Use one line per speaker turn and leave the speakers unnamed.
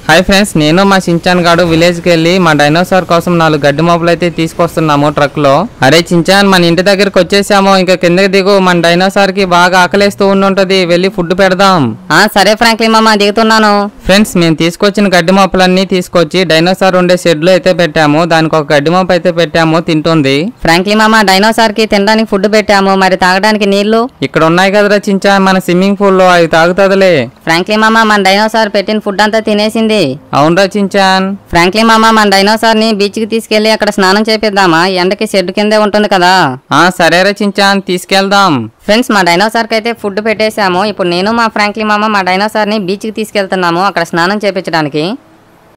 hi friends నేను మా Shinchan గాడు విలేజ్ కి వెళ్ళి మా డైనోసార్ కోసం నాలుగు గడ్డి మోపులు అయితే తీసుకొస్తున్నాము ట్రక్ లో అరే చించాన్ మన ఇంటి దగ్గరికి వచ్చేసాము ఇంకా కిందకి దిగు మన డైనోసార్ కి బాగా ఆకలేస్తూ ఉండుంటది వెళ్ళి ఫుడ్ పెడదాం
ఆ సరే ఫ్రాంక్లిన్ మామ దిగుతున్నాను
ఫ్రెండ్స్ మేము తీసుకొచ్చిన గడ్డి మోపులన్నీ తీసుకొచ్చి డైనోసార్ ఉండే షెడ్ లో అయితే పెట్టాము దానికి ఒక గడ్డి మోపు అయితే పెట్టాము తింటుంది
ఫ్రాంక్లిన్ మామ డైనోసార్ కి తినడానికి ఫుడ్ పెట్టాము మరి తాగడానికి నీళ్లు
ఇక్కడ ఉన్నాయి కదరా చించాన్ మన స్విమ్మింగ్ పూల్ లో అవి తాగుతుందిలే
ఫ్రాంక్లిన్ మామ మన డైనోసార్ పెట్టిన ఫుడ్ అంతా తినేసింది
అవునరా చించాన్
ఫ్రాంక్లిన్ మామ మన డైనోసార్ ని బీచ్ కి తీసుకెళ్లి అక్కడ స్నానం చేపిద్దామా ఎండకి షెడ్ కిందే ఉంటుంది కదా
ఆ సరేరా చించాన్ తీసుకెళ్దాం
ఫ్రెండ్స్ మా డైనోసార్ కి అయితే ఫుడ్ పెట్టేశాము ఇప్పుడు నేను మా ఫ్రాంక్లిన్ మామ మా డైనోసార్ ని బీచ్ కి తీసుకెళ్తున్నాము అక్కడ స్నానం చేపించడానికి